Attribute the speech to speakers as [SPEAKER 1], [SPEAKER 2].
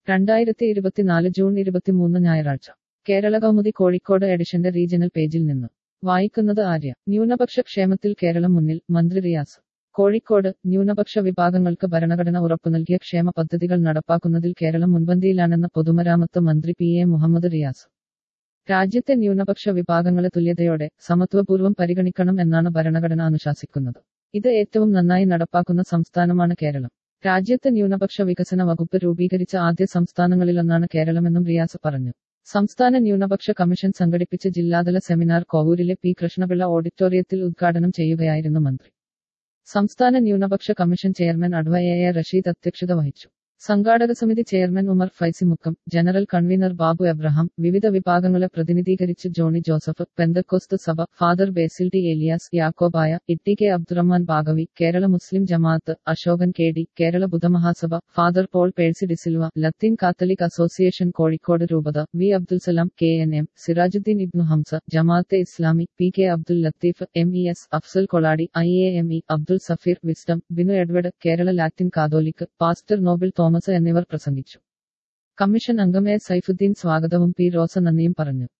[SPEAKER 1] രണ്ടായിരത്തി ഇരുപത്തിനാല് ജൂൺ ഇരുപത്തിമൂന്ന് ഞായറാഴ്ച കേരള കൗമുദി കോഴിക്കോട് എഡിഷന്റെ റീജിയണൽ പേജിൽ നിന്ന് വായിക്കുന്നത് ആര്യ ന്യൂനപക്ഷ ക്ഷേമത്തിൽ കേരളം മുന്നിൽ മന്ത്രി റിയാസ് കോഴിക്കോട് ന്യൂനപക്ഷ വിഭാഗങ്ങൾക്ക് ഭരണഘടന ഉറപ്പു നൽകിയ ക്ഷേമ പദ്ധതികൾ നടപ്പാക്കുന്നതിൽ കേരളം മുൻപന്തിയിലാണെന്ന് പൊതുമരാമത്ത് മന്ത്രി പി എ മുഹമ്മദ് റിയാസ് രാജ്യത്തെ ന്യൂനപക്ഷ വിഭാഗങ്ങളെ തുല്യതയോടെ സമത്വപൂർവ്വം പരിഗണിക്കണം എന്നാണ് ഭരണഘടന അനുശാസിക്കുന്നത് ഇത് ഏറ്റവും നന്നായി നടപ്പാക്കുന്ന സംസ്ഥാനമാണ് കേരളം രാജ്യത്ത് ന്യൂനപക്ഷ വികസന വകുപ്പ് രൂപീകരിച്ച ആദ്യ സംസ്ഥാനങ്ങളിലൊന്നാണ് കേരളമെന്നും റിയാസ് പറഞ്ഞു സംസ്ഥാന ന്യൂനപക്ഷ കമ്മീഷൻ സംഘടിപ്പിച്ച ജില്ലാതല സെമിനാർ കോവൂരിലെ പി കൃഷ്ണപിള്ള ഓഡിറ്റോറിയത്തിൽ ഉദ്ഘാടനം ചെയ്യുകയായിരുന്നു മന്ത്രി സംസ്ഥാന ന്യൂനപക്ഷ commission chairman adv A A Rasheed അധ്യക്ഷത വഹിച്ചു സംഘാടക സമിതി chairman Umar Faizimukkam general convener Babu Abraham വിവിധ വിഭാഗങ്ങളെ പ്രതിനിധീകരിച്ച് ജോണി ജോസഫ് പെന്തക്കോസ്ത് സഭ father Basil T Elias Yakobaya Itty K Abdurahman Bagavi Kerala Muslim Jamaath Ashokan K D Kerala Budhamahasabha father Paul Percy D'Silva Latin Catholic association Kozhikode രൂപത V Abdul Salam K N M Sirajuddeen Ibnu Hamsa Jamaate Islami P K Abdul Latheef M E S Afsal Koladi I A M E Abdul Safeer wisdom Binu Edward Kerala Latin Catholic pastor Noble Thomas എന്നിവർ പ്രസംഗിച്ചു commission അംഗം A Saifuddin സ്വാഗതവും P റോസ നന്ദിയും പറഞ്ഞു